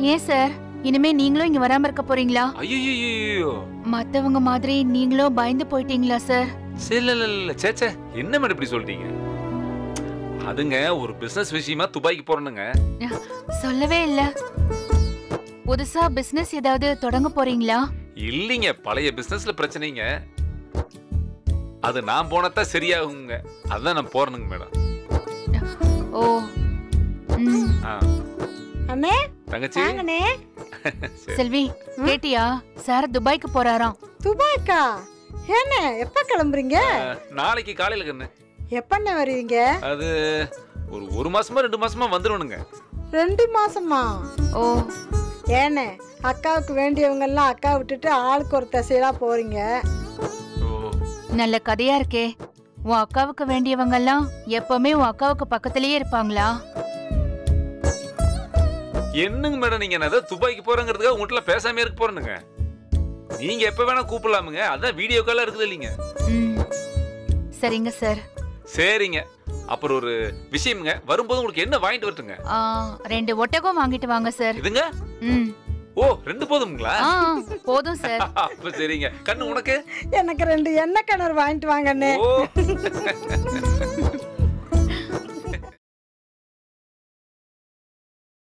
ஏன் சார் இனிமே நீங்களும் இங்க வராம இருக்க போறீங்களா ஐயோ மத்தவங்க மாதிரி நீங்களும் பயந்து போயிட்டீங்களா சார் சரி இல்ல இல்ல இல்ல சேச்சே என்ன மேடம் இப்படி சொல்லிட்டீங்க அதுங்க ஒரு பிசினஸ் விஷயமா துபாய்க்கு போறேனுங்க சொல்லவே இல்ல புதுசா பிசினஸ் ஏதாவது தொடங்க போறீங்களா இல்லைங்க பழைய பிசினஸ்ல பிரச்சனைங்க அது நான் போனதான் சரியாகுங்க அதான் நான் போறேனுங்க மேடம் ஓ ம், ஆ, அண்ணே தங்கச்சி வாங்கண்ணே சரி. செல்வி கேட்டியா சார் துபாய்க்கு போறாராம் துபாய்க்கா ஏண்ணே எப்ப கிளம்புறீங்க ஆ, நாளைக்கு காலையில கண்ணு எப்பண்ணே வருவீங்க அது ஒரு ஒரு மாசமா ரெண்டு மாசமா வந்துருவனுங்க ரெண்டு மாசமா ஓ ஏண்ணே அக்காவுக்கு வேண்டியவங்க எல்லாம் அக்கா விட்டுட்டு ஆளுக்கு ஒரு திசையலா போறீங்க ஓ நல்ல கதையா இருக்கே உன் அக்காவுக்கு வேண்டியவங்க எல்லாம் எப்பவுமே உன் அக்காவுக்கு பக்கத்திலேயே இருப்பாங்களா என்னங்க மேடம் நீங்க நான் ஏதோ துபாய்க்கு போறேங்கிறதுக்காக உங்கள்கிட்ட பேசாம இருக்க போறேனுங்க நீங்க எப்ப வேணா கூப்பிடலாமுங்க அதான் வீடியோ காலா இருக்குது இல்லைங்க ம், சரிங்க சார் சரிங்க அப்புறம் ஒரு விஷயம்ங்க வரும்போது உங்களுக்கு என்ன வாங்கிட்டு வரட்டுங்க ஆ, ரெண்டு ஒட்டகம் வாங்கிட்டு வாங்க சார் இதுங்க ம் ஓ ரெண்டு போதுங்களா ஆ போதும் சார் அப்ப சரிங்க கண்ணு உனக்கு எனக்கு ரெண்டு எண்ணெய் கிணறு வாங்கிட்டு வாங்கண்ணே ஓ